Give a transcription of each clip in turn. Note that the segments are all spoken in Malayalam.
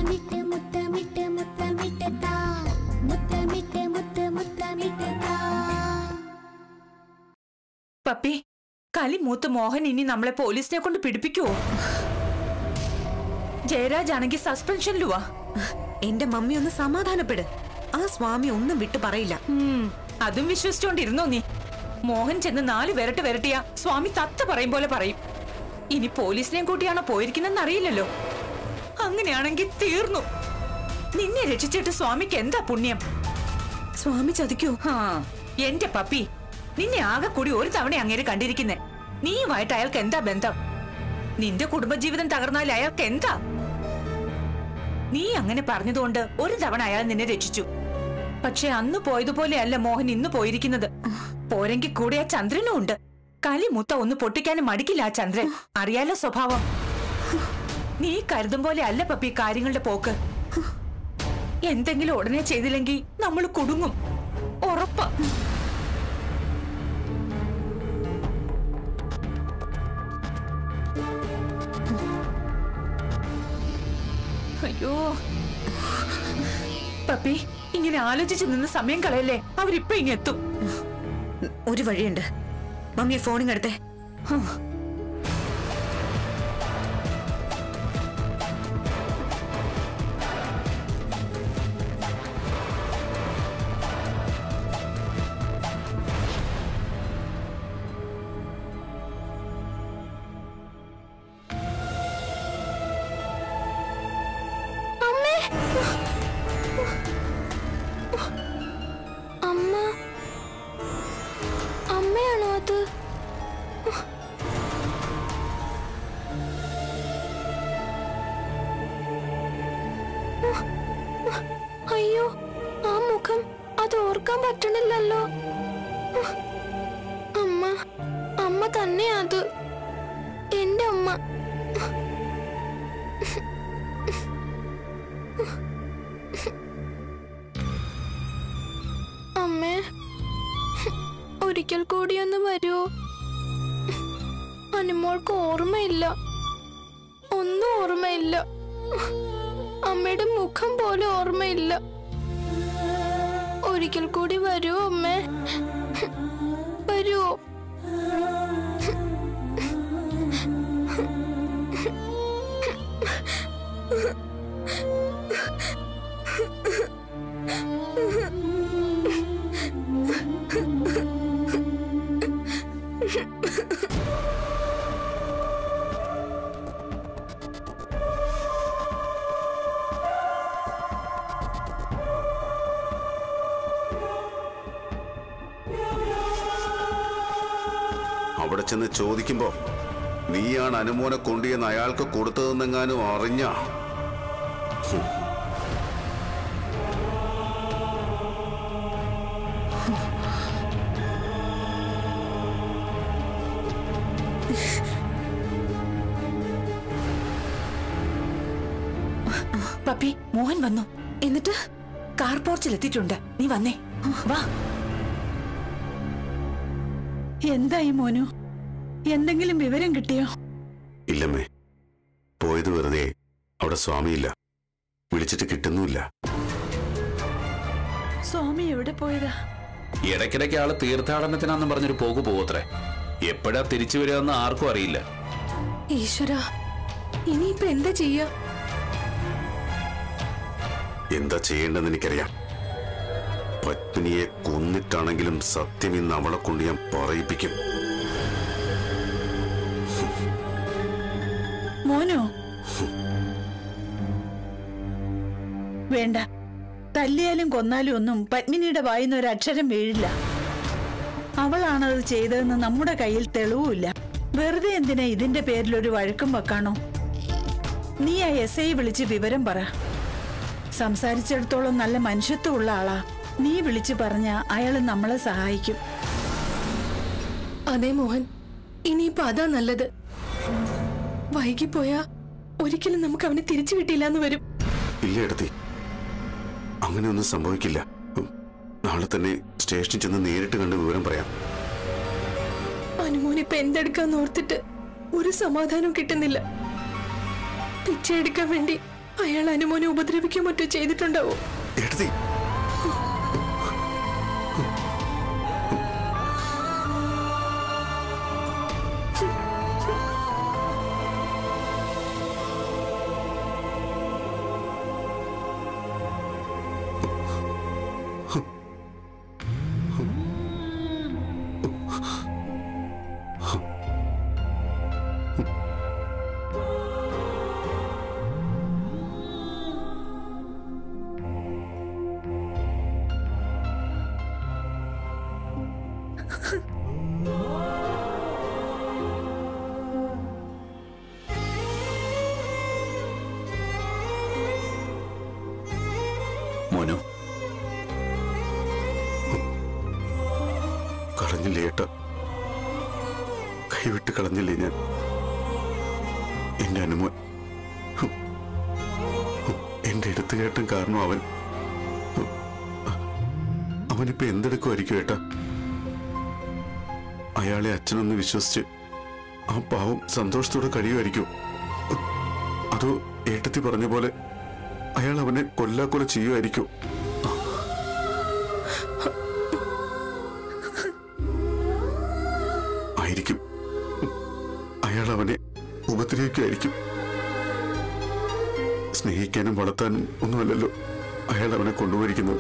മുത്തമിട്ട് മുത്തമിട്ട് മുത്തമിട്ട് താ മുത്തമിട്ട് മുത്ത് മുത്തമിട്ട് താ പപ്പി കലി മൂത്ത് മോഹൻ ഇനി നമ്മളെ പോലീസിനെ കൊണ്ട് പിടിപ്പിക്കുവോ ജയരാജ് ആണെങ്കിൽ സസ്പെൻഷനിലുവാ എന്റെ മമ്മി ഒന്ന് സമാധാനപ്പെട് ആ സ്വാമി ഒന്നും വിട്ടു പറയില്ല ഉം, അതും വിശ്വസിച്ചോണ്ടിരുന്നോ നീ മോഹൻ ചെന്ന് നാല് വിരട്ട് വിരട്ടിയ സ്വാമി തത്ത പറയും പോലെ പറയും ഇനി പോലീസിനെയും കൂട്ടിയാണോ പോയിരിക്കുന്നെന്ന് അറിയില്ലല്ലോ അങ്ങനെയാണെങ്കിൽ തീർന്നു നിന്നെ രക്ഷിച്ചിട്ട് സ്വാമിക്ക് എന്താ പുണ്യം സ്വാമി ചതിക്കോ ഹാ, എന്റെ പപ്പി നിന്നെ ആകെ കൂടി ഒരു തവണ അങ്ങേര് കണ്ടിരിക്കുന്നേ നീയുമായിട്ട് അയാൾക്ക് എന്താ ബന്ധം നിന്റെ കുടുംബജീവിതം തകർന്നാൽ അയാൾക്ക് എന്താ നീ അങ്ങനെ പറഞ്ഞതുകൊണ്ട് ഒരു തവണ അയാൾ നിന്നെ രക്ഷിച്ചു പക്ഷെ അന്ന് പോയതുപോലെയല്ല മോഹൻ ഇന്ന് പോയിരിക്കുന്നത് പോരെങ്കിൽ കൂടെ ആ ചന്ദ്രനും ഉണ്ട് കലി മുത്ത ഒന്ന് പൊട്ടിക്കാനും മടിക്കില്ല ആ ചന്ദ്രൻ അറിയാലോ സ്വഭാവം നീ കരുതും പോലെ അല്ല പപ്പി കാര്യങ്ങളുടെ പോക്ക് എന്തെങ്കിലും ഉടനെ ചെയ്തില്ലെങ്കിൽ നമ്മൾ കുടുങ്ങും ഉറപ്പാ അയ്യോ പപ്പി ഇങ്ങനെ ആലോചിച്ച് നിന്ന് സമയം കളയല്ലേ അവരിപ്പൊ ഇങ്ങെത്തും ഒരു വഴിയുണ്ട് മമ്മിയെ ഫോണിങ് ഹും. അമ്മ അമ്മയാണോ അത് അയ്യോ ആ മുഖം അത് ഓർക്കാൻ പറ്റണില്ലല്ലോ അമ്മ അമ്മ തന്നെയാ അത് എന്റെ അമ്മ അമ്മേ ഒരിക്കൽ കൂടി ഒന്ന് വരുമോ അനുമോൾക്ക് ഓർമ്മയില്ല ഒന്നും ഓർമ്മയില്ല അമ്മയുടെ മുഖം പോലും ഓർമ്മയില്ല ഒരിക്കൽ കൂടി വരുമോ അമ്മേ വരുമോ അവിടെ ചെന്ന് ചോദിക്കുമ്പോ നീയാണ് അനുമോനെ കൊണ്ടുവന്ന് അയാൾക്ക് കൊടുത്തതെന്നെങ്ങാനും അറിഞ്ഞ പപ്പി മോഹൻ വന്നു എന്നിട്ട് കാർ പോർച്ചിൽ എത്തിയിട്ടുണ്ട് നീ വന്നേ വാ എന്തായി മോനു എന്തെങ്കിലും വിവരം കിട്ടിയോ ഇല്ലമ്മേ പോയത് വെറുതെ അവിടെ സ്വാമിയില്ല വിളിച്ചിട്ട് കിട്ടുന്നുമില്ല സ്വാമി എവിടെ പോയതാ ഇടയ്ക്കിടയ്ക്ക് ആള് തീർത്ഥാടനത്തിനാന്നും പറഞ്ഞൊരു പോക്ക് പോവത്രേ എപ്പോഴാ തിരിച്ചു വരികയെന്ന് ആർക്കും അറിയില്ല ഈശ്വര ഇനിയിപ്പോ എന്താ ചെയ്യാ എന്താ ചെയ്യേണ്ടെന്ന് എനിക്കറിയാം പത്മിനിയെ കൊന്നിട്ടാണെങ്കിലും സത്യം ഇന്ന് അവളെ കൊണ്ട് ഞാൻ പറയിപ്പിക്കും മോനോ വേണ്ട തല്ലിയാലും കൊന്നാലും ഒന്നും പത്മിനിയുടെ വായിന്ന് ഒരു അക്ഷരം വീഴില്ല അവളാണത് ചെയ്തതെന്ന് നമ്മുടെ കയ്യിൽ തെളിവുമില്ല വെറുതെ എന്തിനാ ഇതിന്റെ പേരിൽ ഒരു വഴക്കും വെക്കാണോ നീ ആ എസ് ഐ വിളിച്ച് വിവരം പറ സംസാരിച്ചിടത്തോളം നല്ല മനുഷ്യത്വമുള്ള ആളാ നീ വിളിച്ചു പറഞ്ഞ അയാൾ നമ്മളെ സഹായിക്കും അതെ മോഹൻ ഇനിയിപ്പോ അതാ നല്ലത് വൈകിപ്പോയാ ഒരിക്കലും നമുക്ക് അവനെ തിരിച്ചു കിട്ടിയില്ലെന്ന് വരും ഇല്ല എടുത്തി അങ്ങനെയൊന്നും സംഭവിക്കില്ല ഉം, നാളെ തന്നെ സ്റ്റേഷനിൽ ചെന്ന് നേരിട്ട് കണ്ട് വിവരം പറയാം അനുമോൻ ഇപ്പൊ എന്തെടുക്കാന്ന് ഓർത്തിട്ട് ഒരു സമാധാനവും കിട്ടുന്നില്ല പിച്ചെ എടുക്കാൻ വേണ്ടി അയാൾ അനുമോനെ ഉപദ്രവിക്കുകയോ മറ്റോ ചെയ്തിട്ടുണ്ടാവോ എടുത്തി മോനു കളഞ്ഞില്ലേ ഏട്ട കൈവിട്ട് കളഞ്ഞില്ലേ ഞാൻ എന്റെ അനുമോൻ ഹും. ഹും. എന്റെ എടുത്തു കേട്ടൻ കാരണം അവൻ ഹും. അവനിപ്പോ എന്തെടുക്കുമായിരിക്കും ഏട്ടാ അയാളെ അച്ഛനൊന്ന് വിശ്വസിച്ച് ആ പാവം സന്തോഷത്തോടെ കഴിയുമായിരിക്കും ഹും. അതോ ഏട്ടത്തി പറഞ്ഞ പോലെ അയാൾ അവനെ കൊല്ലാക്കൊല ചെയ്യുമായിരിക്കും ആയിരിക്കും അയാൾ അവനെ ഉപദ്രവിക്കുമായിരിക്കും സ്നേഹിക്കാനും വളർത്താനും ഒന്നുമല്ലല്ലോ അയാൾ അവനെ കൊണ്ടുപോയിരിക്കുന്നത്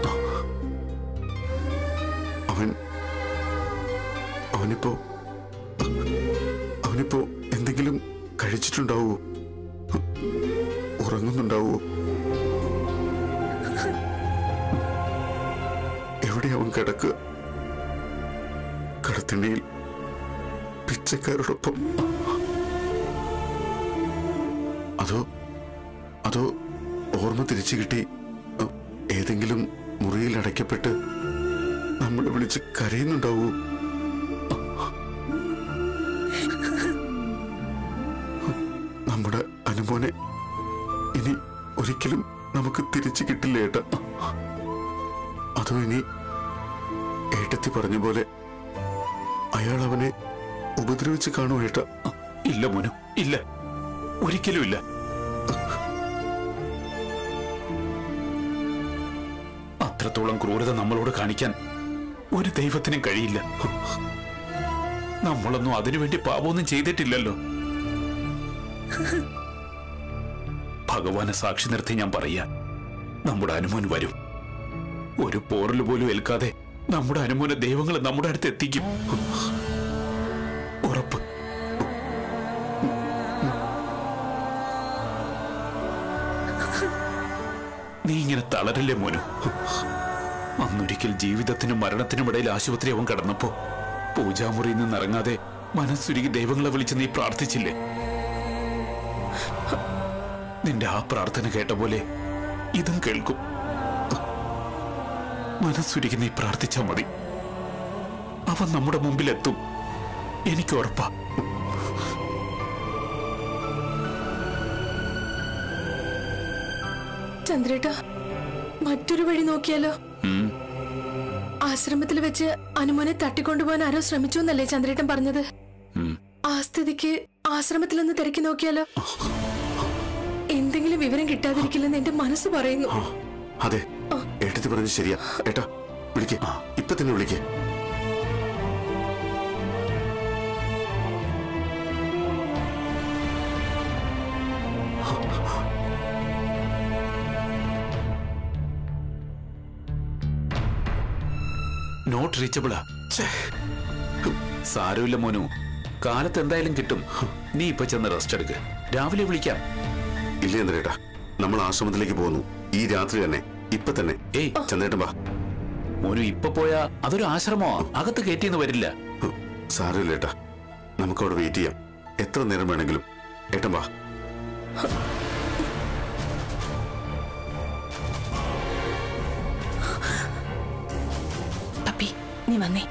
അവൻ അവനിപ്പോ അവനിപ്പോ എന്തെങ്കിലും കഴിച്ചിട്ടുണ്ടാവോ ഉറങ്ങുന്നുണ്ടാവോ എവിടെ അവൻ കിടക്കുക കടത്തിണ്ണയിൽ പിച്ചക്കാരോടൊപ്പം അതോ അതോ ഓർമ്മ തിരിച്ചു കിട്ടി അ, ഏതെങ്കിലും മുറിയിൽ അടയ്ക്കപ്പെട്ട് നമ്മളെ വിളിച്ച് കരയുന്നുണ്ടാവൂ നമ്മുടെ അനുമോനെ ഇനി ഒരിക്കലും നമുക്ക് തിരിച്ചു കിട്ടില്ല ഏട്ടാ അതോ ഇനി ഏട്ടത്തി പറഞ്ഞ പോലെ അയാൾ അവനെ ഉപദ്രവിച്ച് കാണുമോ ഏട്ടാ ഇല്ല മോനു ഇല്ല ഒരിക്കലും ഇല്ല അത്രത്തോളം ക്രൂരത നമ്മളോട് കാണിക്കാൻ ഒരു ദൈവത്തിനും കഴിയില്ല നമ്മളൊന്നും അതിനുവേണ്ടി പാപമൊന്നും ചെയ്തിട്ടില്ലല്ലോ ഭഗവാനെ സാക്ഷി നിർത്തി ഞാൻ പറയാ നമ്മുടെ അനുമോൻ വരും ഒരു പോറൽ പോലും ഏൽക്കാതെ നമ്മുടെ അനുമോനെ ദൈവങ്ങൾ നമ്മുടെ അടുത്ത് എത്തിക്കും ഉറപ്പ് നീ ഇങ്ങനെ തളരല്ലേ മോനു അന്നൊരിക്കൽ ജീവിതത്തിനും മരണത്തിനും ഇടയിൽ ആശുപത്രി അവൻ കടന്നപ്പോ പൂജാമുറിയിൽ നിന്ന് ഇറങ്ങാതെ മനസ്സുരുകി ദൈവങ്ങളെ വിളിച്ച് നീ പ്രാർത്ഥിച്ചില്ലേ നിന്റെ ആ പ്രാർത്ഥന കേട്ട പോലെ ഇതും കേൾക്കും മനസ്സുരുകി നീ പ്രാർത്ഥിച്ചാ മതി അവൻ നമ്മുടെ മുമ്പിലെത്തും എനിക്ക് ഉറപ്പാ ചന്ദ്രേട്ട മറ്റൊരു വഴി നോക്കിയാലോ ഉം. ആശ്രമത്തിൽ വെച്ച് അനുമോനെ തട്ടിക്കൊണ്ടുപോകാൻ ആരോ ശ്രമിച്ചു എന്നല്ലേ ചന്ദ്രേട്ടൻ പറഞ്ഞത് ഉം. ആ സ്ഥിതിക്ക് ആശ്രമത്തിലൊന്ന് തിരക്കി നോക്കിയാലോ എന്തെങ്കിലും വിവരം കിട്ടാതിരിക്കില്ലെന്ന് എന്റെ മനസ്സ് പറയുന്നു ആ, അതെ ഏട്ടത്തി പറഞ്ഞത് ശരിയാ ഏട്ടാ വിളിക്കേ ഇപ്പൊ തന്നെ വിളിക്കേ നോട്ട് റീച്ചബിളാ സാരമില്ല മോനു കാലത്ത് എന്തായാലും കിട്ടും നീ ഇപ്പൊ ചെന്ന് റെസ്റ്റ് എടുക്ക് രാവിലെ വിളിക്കാം ഇല്ല എന്തേട്ടാ നമ്മൾ ആശ്രമത്തിലേക്ക് പോകുന്നു ഈ രാത്രി തന്നെ ഇപ്പൊ തന്നെ ഏയ് ചന്ദ്രേട്ടൻ വാ മോനു ഇപ്പൊ പോയാ അതൊരു ആശ്രമോ അകത്ത് കയറ്റിയെന്ന് വരില്ല ഹും, സാരമില്ല ഏട്ടാ നമുക്കവിടെ വെയിറ്റ് ചെയ്യാം എത്ര നേരം വേണമെങ്കിലും ഏട്ടൻ വാ പപ്പി നീ വന്നേ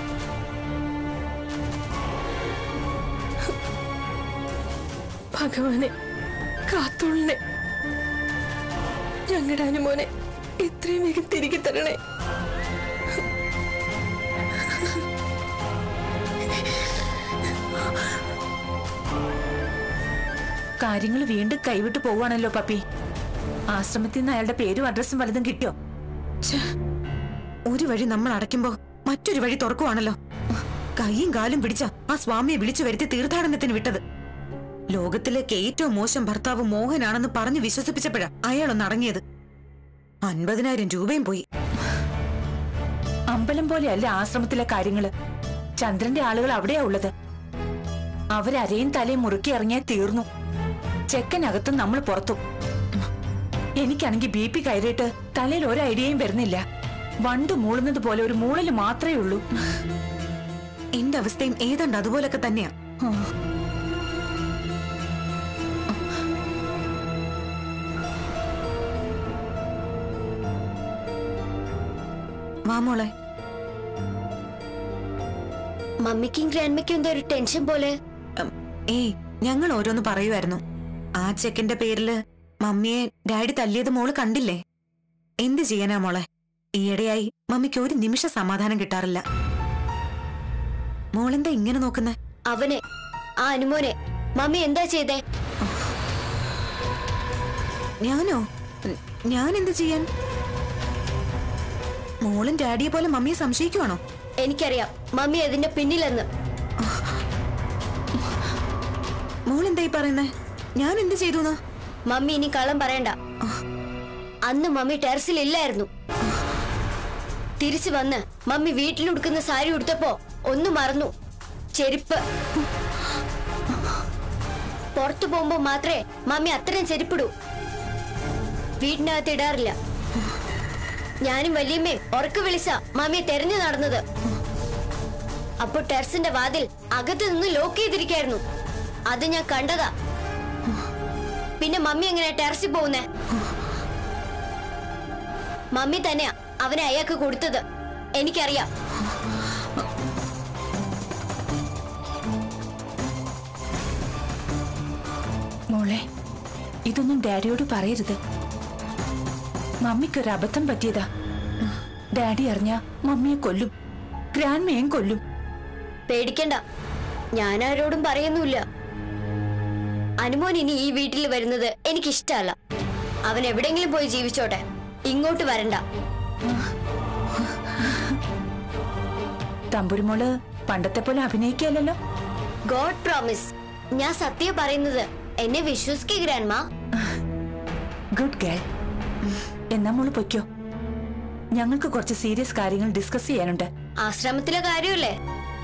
ഭഗവാനെ കാത്തോളനെ ഞങ്ങളുടെ അനുമോനെ എത്രയും വേഗം തിരികെ തരണേ കാര്യങ്ങൾ വീണ്ടും കൈവിട്ട് പോവാണല്ലോ പപ്പി ആശ്രമത്തിൽ നിന്ന് അയാളുടെ പേരും അഡ്രസ്സും വല്ലതും കിട്ടിയോ ഛെ, ഒരു വഴി നമ്മൾ അടയ്ക്കുമ്പോ മറ്റൊരു വഴി തുറക്കുവാണല്ലോ കൈയും കാലും പിടിച്ച ആ സ്വാമിയെ വിളിച്ചു വരുത്തി തീർത്ഥാടനത്തിന് വിട്ടത് ലോകത്തിലേക്ക് ഏറ്റവും മോശം ഭർത്താവ് മോഹനാണെന്ന് പറഞ്ഞു വിശ്വസിപ്പിച്ചപ്പോഴാ അയാളൊന്ന് അടങ്ങിയത് അൻപതിനായിരം രൂപയും പോയി അമ്പലം പോലെയല്ല ആശ്രമത്തിലെ കാര്യങ്ങള് ചന്ദ്രന്റെ ആളുകൾ അവിടെയാ ഉള്ളത് അവരരയും തലയും മുറുക്കി ഇറങ്ങിയാൽ തീർന്നു ചെക്കനകത്തും നമ്മൾ പുറത്തും എനിക്കാണെങ്കിൽ ബി പി കയറിയിട്ട് തലയിൽ ഒരു ഐഡിയയും വരുന്നില്ല വണ്ട് മൂളുന്നത് പോലെ ഒരു മൂളല് മാത്രമേ ഉള്ളൂ എന്റെ അവസ്ഥയും ഏതാണ്ട് അതുപോലൊക്കെ തന്നെയാ വാ മോളെ മമ്മിക്കും ഗ്രാൻഡ്മയ്ക്കും എന്തോ ഒരു ടെൻഷൻ പോലെ ഉം, ഏയ് ഞങ്ങൾ ഓരോന്ന് പറയുമായിരുന്നു ആ ചെക്കന്റെ പേരില് മമ്മിയെ ഡാഡി തല്ലിയത് മോള് കണ്ടില്ലേ എന്ത് ചെയ്യാനാ മോളെ ഈയിടെയായി മമ്മിക്ക് ഒരു നിമിഷ സമാധാനം കിട്ടാറില്ല മോളെന്താ ഇങ്ങനെ നോക്കുന്നേ അവനെ ആ അനുമോനെ മമ്മി എന്താ ചെയ്തേ ഞാനോ ഉം, ഞാൻ എന്ത് ചെയ്യാൻ മോളും ഡാഡിയെ പോലെ മമ്മിയെ സംശയിക്കുവാണോ എനിക്കറിയാം മമ്മി അതിന്റെ പിന്നിലെന്ന് മോൾ എന്തായി പറയുന്നേ ഞാൻ എന്ത് ചെയ്തു മമ്മി ഇനി കള്ളം പറയണ്ട അന്ന് മമ്മി ടെറസിൽ ഇല്ലായിരുന്നു തിരിച്ചു വന്ന് മമ്മി വീട്ടിലുടുക്കുന്ന സാരി ഉടുത്തപ്പോ ഒന്ന് മറന്നു ചെരുപ്പ് പുറത്തു പോകുമ്പോ മാത്രമേ മമ്മി അത്രയും ചെരുപ്പിടൂ വീടിനകത്ത് ഇടാറില്ല ഞാനും വല്യമ്മയും ഉറക്ക വിളിച്ച മമ്മിയെ തെരഞ്ഞു നടന്നത് അപ്പൊ ടെറസിന്റെ വാതിൽ അകത്ത് നിന്ന് ലോക്ക് ചെയ്തിരിക്കായിരുന്നു അത് ഞാൻ കണ്ടതാ പിന്നെ മമ്മി എങ്ങനെ ടെറസിൽ പോകുന്നേ മമ്മി തന്നെയാ അവനെ അയാൾക്ക് കൊടുത്തത് എനിക്കറിയാം മോളെ ഇതൊന്നും ഡാഡിയോട് പറയരുത് മമ്മിക്കൊരു അബദ്ധം പറ്റിയതാ ഡാഡി അറിഞ്ഞ മമ്മിയെ കൊല്ലും ഗ്രാൻഡ്മയും കൊല്ലും പേടിക്കണ്ട ഞാൻ ആരോടും പറയുന്നില്ല അനുമോൻ ഇനി ഈ വീട്ടിൽ വരുന്നത് എനിക്കിഷ്ടല്ല അവൻ എവിടെങ്കിലും പോയി ജീവിച്ചോട്ടെ ഇങ്ങോട്ട് വരണ്ട തമ്പുരുമോള് പണ്ടത്തെ പോലെ അഭിനയിക്കല്ലോ ഗോഡ് പ്രോമിസ് ഞാൻ സത്യം പറയുന്നത് എന്നെ വിശ്വസിക്കുക ഗ്രാൻഡ്മാ ഗുഡ് ഗേൾ എന്നാ മോള് പൊയ്ക്കോ ഞങ്ങൾക്ക് കുറച്ച് സീരിയസ് കാര്യങ്ങൾ ഡിസ്കസ് ചെയ്യാനുണ്ട് ആശ്രമത്തിലെ കാര്യമല്ലേ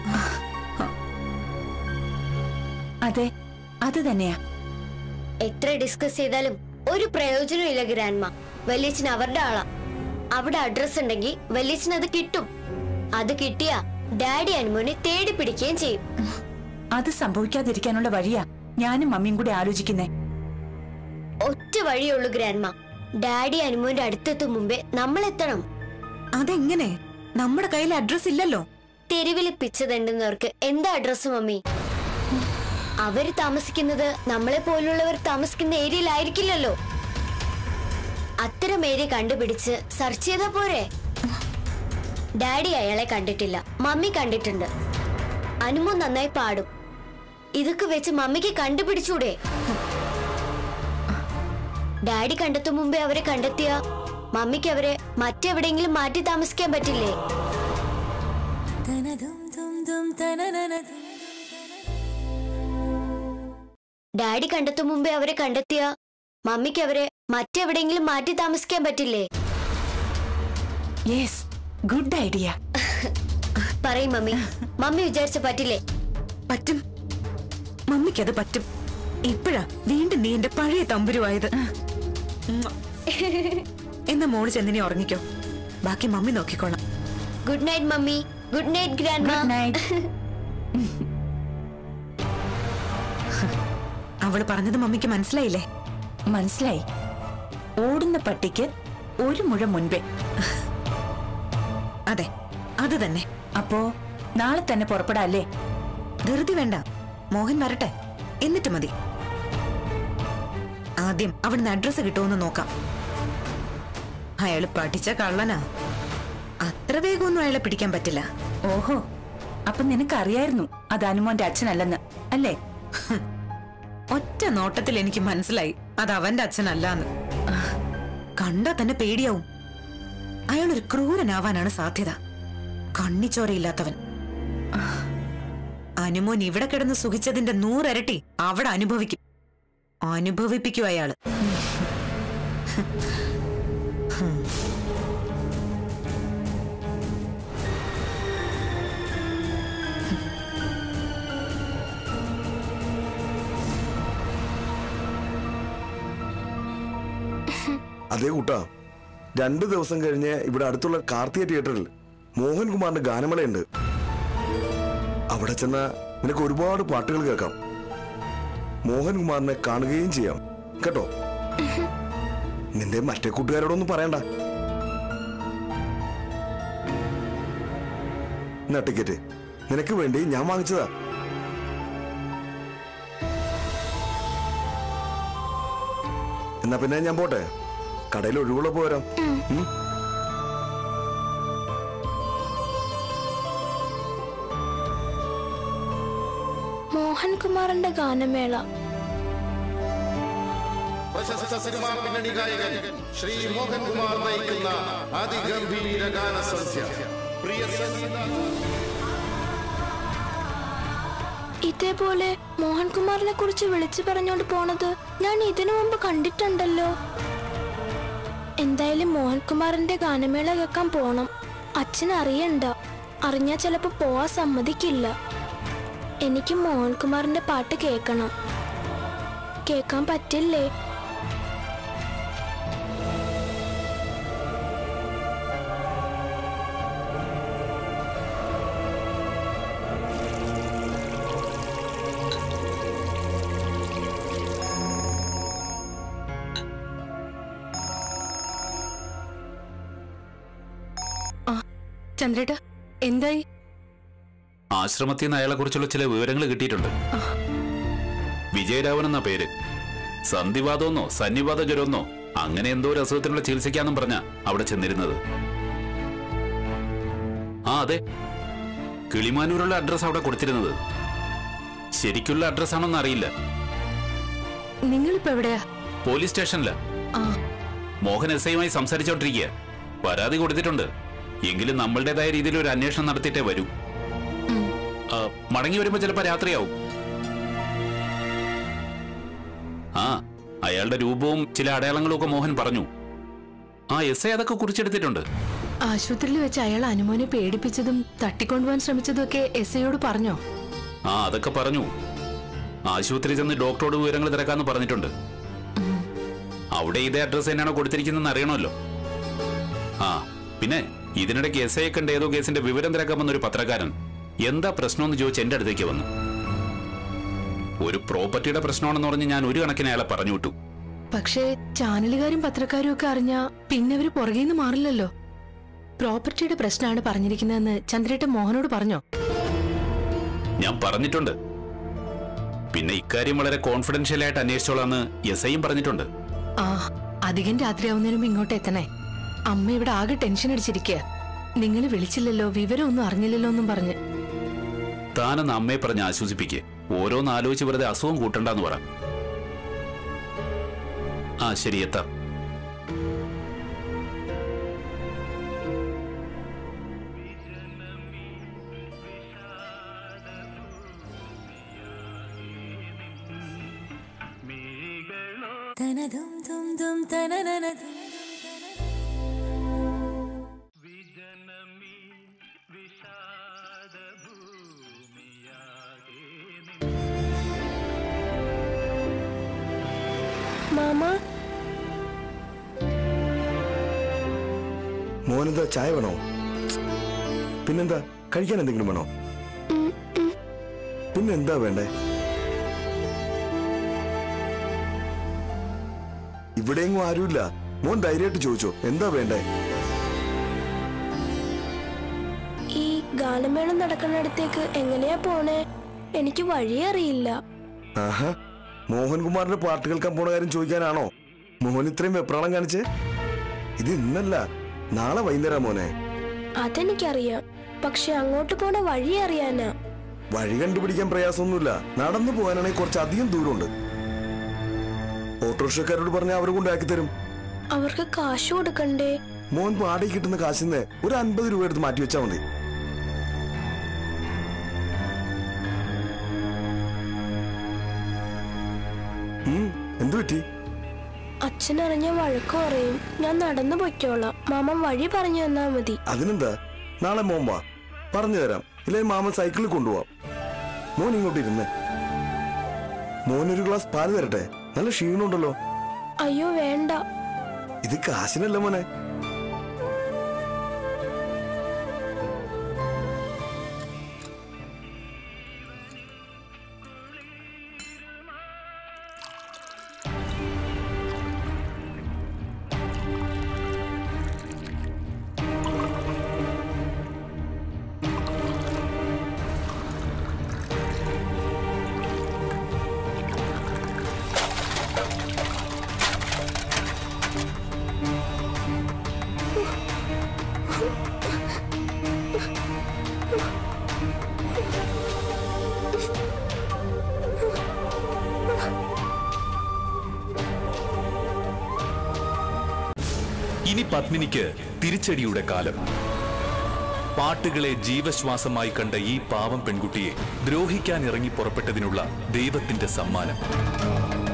അതെ അത് തന്നെയാ എത്ര ഡിസ്കസ് ചെയ്താലും ഒരു പ്രയോജനവും ഇല്ല ഗ്രാൻഡ്മ വല്യച്ഛൻ അവരുടെ ആളാ അവിടെ അഡ്രസ് ഉണ്ടെങ്കിൽ വല്യച്ഛന് അത് കിട്ടും അത് കിട്ടിയാ ഡാഡി അനുമോനെ തേടി പിടിക്കുകയും ചെയ്യും അത് സംഭവിക്കാതിരിക്കാനുള്ള വഴിയാ ഞാനും മമ്മിയും കൂടി ആലോചിക്കുന്നേ ഒറ്റ വഴിയുള്ളൂ ഗ്രാൻഡ്മ ഡാഡി അനുമോന്റെ അടുത്തെത്തും മുമ്പേ നമ്മൾ എത്തണം അതെങ്ങനെ നമ്മുടെ കയ്യിൽ അഡ്രസ് ഇല്ലല്ലോ തെരുവിൽ പിച്ച തണ്ടുന്നവർക്ക് എന്താ അഡ്രസ് മമ്മി അവര് താമസിക്കുന്നത് നമ്മളെ പോലുള്ളവർ താമസിക്കുന്ന ഏരിയയിലായിരിക്കില്ലല്ലോ അത്തരം ഏരിയ കണ്ടുപിടിച്ച് സെർച്ച് ചെയ്താ പോരെ ഡാഡി അയാളെ കണ്ടിട്ടില്ല മമ്മി കണ്ടിട്ടുണ്ട് അനുമോ നന്നായി പാടും ഇതൊക്കെ വെച്ച് മമ്മിക്ക് കണ്ടുപിടിച്ചൂടെ ഡാഡി കണ്ടെത്തും മുമ്പേ അവരെ കണ്ടെത്തിയ മമ്മിക്ക് അവരെ മറ്റെവിടെയെങ്കിലും മാറ്റി താമസിക്കാൻ പറ്റില്ലേ ഡാഡി കണ്ടെത്തും മുമ്പേ അവരെ കണ്ടെത്തിയ മമ്മിക്ക് അവരെ മറ്റെവിടെയെങ്കിലും മാറ്റി താമസിക്കാൻ പറ്റില്ലേ യെസ് ഗുഡ് ഐഡിയ പറയും മമ്മി മമ്മി വിചാരിച്ച പറ്റില്ലേ പറ്റും മമ്മിക്കത് പറ്റും ഇപ്പോഴാ വീണ്ടും നീ എന്റെ പഴയ തമ്പുരുവായത് ഉമ്മ. എന്നാ മോള് ചെന്നിനെ ഉറങ്ങിക്കോ ബാക്കി മമ്മി നോക്കിക്കോളാം good night mummy good night grand good night അവള് പറഞ്ഞത് മമ്മിക്ക് മനസ്സിലായില്ലേ മനസ്സിലായി ഓടുന്ന പട്ടിക്ക് ഒരു മുഴ മുൻപേ അതെ അത് തന്നെ അപ്പോ നാളെ തന്നെ പുറപ്പെടാല്ലേ ധൃതി വേണ്ട മോഹൻ വരട്ടെ എന്നിട്ട് മതി ആദ്യം അവിടുന്ന് അഡ്രസ് കിട്ടുമെന്ന് നോക്കാം അയാള് പഠിച്ച കള്ളനാ അത്ര വേഗമൊന്നും അയാളെ പിടിക്കാൻ പറ്റില്ല ഓഹോ അപ്പൊ നിനക്കറിയായിരുന്നു അത് അനുമോന്റെ അച്ഛനല്ലെന്ന് അല്ലേ ഒറ്റ നോട്ടത്തിൽ എനിക്ക് മനസ്സിലായി അത് അവന്റെ അച്ഛനല്ലാന്ന് കണ്ടാ തന്നെ പേടിയാവും അയാളൊരു ക്രൂരനാവാനാണ് സാധ്യത കണ്ണിച്ചോരയില്ലാത്തവൻ അനുമോൻ ഇവിടെ കിടന്ന് സുഖിച്ചതിന്റെ നൂറരട്ടി അവിടെ അനുഭവിക്കും അനുഭവിപ്പിക്കും അയാള് അതേ കൂട്ടാ രണ്ടു ദിവസം കഴിഞ്ഞ് ഇവിടെ അടുത്തുള്ള കാർത്തിക തിയേറ്ററിൽ മോഹൻകുമാറിന്റെ ഗാനമേളയുണ്ട് അവിടെ ചെന്ന നിനക്ക് ഒരുപാട് പാട്ടുകൾ കേൾക്കാം മോഹൻകുമാറിനെ കാണുകയും ചെയ്യാം കേട്ടോ നിന്റെ മറ്റേ കൂട്ടുകാരോടൊന്നും പറയണ്ട എന്നാ ടിക്കറ്റ് നിനക്ക് വേണ്ടി ഞാൻ വാങ്ങിച്ചതാ എന്നാ പിന്നെ ഞാൻ പോട്ടെ കടയിൽ ഒഴിവുള്ള പോരാം ഉം? മോഹൻകുമാറിന്റെ ഗാനമേള പ്രശസ്ത സിനിമാ പിന്നണി ഗായകൻ ശ്രീ മോഹൻകുമാർ നയിക്കുന്ന അതിഗംഭീര ഗാനസന്ധ്യ പ്രിയ സംഗീത ഇതേപോലെ മോഹൻകുമാറിനെ കുറിച്ച് വിളിച്ചു പറഞ്ഞോണ്ട് പോണത് ഞാൻ ഇതിനു മുമ്പ് കണ്ടിട്ടുണ്ടല്ലോ എന്തായാലും മോഹൻകുമാറിന്റെ ഗാനമേള കേൾക്കാൻ പോണം അച്ഛൻ അറിയണ്ട അറിഞ്ഞാ ചിലപ്പോ പോവാൻ സമ്മതിക്കില്ല എനിക്ക് മോഹൻകുമാറിന്റെ പാട്ട് കേൾക്കണം കേൾക്കാൻ പറ്റില്ലേ ചന്ദ്രേട്ട എന്തായി ആശ്രമത്തിൽ നിന്ന് അയാളെ കുറിച്ചുള്ള ചില വിവരങ്ങൾ കിട്ടിയിട്ടുണ്ട് വിജയരാവൻ എന്ന പേര് സന്ധിവാദമെന്നോ സന്നിവാദ ജ്വരമെന്നോ അങ്ങനെ എന്തോ ഒരു അസുഖത്തിനുള്ള ചികിത്സിക്കാന്നും പറഞ്ഞ അവിടെ ചെന്നിരുന്നത് ആ അതെ കിളിമാനൂരുള്ള അഡ്രസ് അവിടെ കൊടുത്തിരുന്നത് ശരിക്കുള്ള അഡ്രസ് ആണോന്ന് അറിയില്ല നിങ്ങളിപ്പോ എവിടെയാ പോലീസ് സ്റ്റേഷനില ആ മോഹൻ എസ് ഐയുമായി സംസാരിച്ചോണ്ടിരിക്കുക പരാതി കൊടുത്തിട്ടുണ്ട് എങ്കിലും നമ്മളുടേതായ രീതിയിൽ ഒരു അന്വേഷണം നടത്തിയിട്ടേ വരൂ ആ, മടങ്ങി വരുമ്പോ ചിലപ്പോ രാത്രിയാവും ആ അയാളുടെ രൂപവും ചില അടയാളങ്ങളും ഒക്കെ മോഹൻ പറഞ്ഞു ആ എസ് ഐ അതൊക്കെ കുറിച്ചെടുത്തിട്ടുണ്ട് ആശുപത്രിയിൽ വെച്ച് അയാൾ അനുമോനെ പേടിപ്പിച്ചതും തട്ടിക്കൊണ്ടുപോകാൻ ശ്രമിച്ചതും ഒക്കെ എസ് ഐയോട് പറഞ്ഞോ ആ അതൊക്കെ പറഞ്ഞു ആശുപത്രി ചെന്ന് ഡോക്ടറോട് വിവരങ്ങൾ തിരക്കാന്ന് പറഞ്ഞിട്ടുണ്ട് അവിടെ ഇതേ അഡ്രസ് തന്നെയാണോ കൊടുത്തിരിക്കുന്നതെന്ന് അറിയണമല്ലോ ആ പിന്നെ ഇതിനിടയ്ക്ക് എസ് ഐ കണ്ട ഏതോ കേസിന്റെ വിവരം തിരക്കാൻ വന്ന ഒരു പത്രക്കാരൻ എന്താ പ്രശ്നമെന്ന് ചോദിച്ച് എന്റെ അടുത്തേക്ക് വന്നു ഒരു പ്രോപ്പർട്ടിയുടെ പ്രശ്നമാണെന്ന് പറഞ്ഞ് ഞാൻ ഒരു കണക്കിന് അയാളെ പറഞ്ഞു വിട്ടു പക്ഷേ ചാനലുകാരും പത്രക്കാരും ഒക്കെ അറിഞ്ഞ പിന്നെ അവര് പുറകെ നിന്ന് മാറില്ലല്ലോ പ്രോപ്പർട്ടിയുടെ പ്രശ്നമാണ് പറഞ്ഞിരിക്കുന്നതെന്ന് ചന്ദ്രേട്ടൻ മോഹനോട് പറഞ്ഞോ ഞാൻ പറഞ്ഞിട്ടുണ്ട് പിന്നെ ഇക്കാര്യം വളരെ കോൺഫിഡൻഷ്യൽ ആയിട്ട് അന്വേഷിച്ചോളാന്ന് എസ് ഐയും പറഞ്ഞിട്ടുണ്ട് ആ അധികം രാത്രിയാവുന്നതിന് മുമ്പ് ഇങ്ങോട്ട് എത്തണേ അമ്മ ഇവിടെ ആകെ ടെൻഷൻ അടിച്ചിരിക്കുക നിങ്ങൾ വിളിച്ചില്ലല്ലോ വിവരമൊന്നും അറിഞ്ഞില്ലല്ലോ എന്നും പറഞ്ഞ് താനെന്ന് അമ്മയെ പറഞ്ഞ് ആശ്വസിപ്പിക്ക് ഓരോന്ന് ആലോചിച്ച് വെറുതെ അസുഖം കൂട്ടണ്ടെന്ന് പറ ആ ശരി എത്താം മാമ മോനെന്താ ചായ വേണോ പിന്നെന്താ കഴിക്കാൻ എന്തെങ്കിലും വേണോ പിന്നെന്താ വേണ്ടേ ഇവിടെയെങ്ങും ആരുമില്ല മോൻ ധൈര്യമായിട്ട് ചോദിച്ചോ എന്താ വേണ്ടേ ഈ ഗാനമേള നടക്കുന്നിടത്തേക്ക് എങ്ങനെയാ പോണേ എനിക്ക് വഴി അറിയില്ല ആഹാ മോഹൻകുമാറിന്റെ പാട്ട് കേൾക്കാൻ പോണ കാര്യം ചോദിക്കാനാണോ മോഹൻ ഇത്രയും വെപ്രാളം കാണിച്ചേ ഇത് ഇന്നല്ല നാളെ വൈകുന്നേരം മോനെ അതെനിക്കറിയാം പക്ഷെ അങ്ങോട്ട് പോണ വഴി അറിയാനാ വഴി കണ്ടുപിടിക്കാൻ പ്രയാസമൊന്നുമില്ല നടന്നു പോകാനാണെങ്കിൽ കുറച്ച് അധികം ദൂരമുണ്ട് ഓട്ടോറിക്ഷക്കാരോട് പറഞ്ഞാൽ അവർ കൊണ്ടാക്കി തരും അവർക്ക് കാശ് കൊടുക്കണ്ടേ മോൻ വാടകയ്ക്ക് കിട്ടുന്ന കാശിന്ന് ഒരു അൻപത് രൂപ എടുത്ത് മാറ്റി വെച്ചാൽ മതി ഉം, എന്ത് പറ്റി അച്ഛൻ അറിഞ്ഞ വഴക്ക് പറയും ഞാൻ നടന്നു പൊയ്ക്കോളാം മാമൻ വഴി പറഞ്ഞു തന്നാ മതി അതിനെന്താ നാളെ മോൻ വാ പറഞ്ഞു തരാം ഇല്ലെങ്കിൽ മാമൻ സൈക്കിളിൽ കൊണ്ടുപോവാം മോൻ ഇങ്ങോട്ട് ഇരുന്നേ മോനൊരു ഗ്ലാസ് പാല് തരട്ടെ നല്ല ക്ഷീണമുണ്ടല്ലോ അയ്യോ വേണ്ട ഇത് കാശിനല്ല മോനെ ഇനി പത്മിനിക്ക് തിരിച്ചടിയുടെ കാലം പാട്ടുകളെ ജീവശ്വാസമായി കണ്ട ഈ പാവം പെൺകുട്ടിയെ ദ്രോഹിക്കാൻ ഇറങ്ങി പുറപ്പെട്ടതിനുള്ള ദൈവത്തിന്റെ സമ്മാനം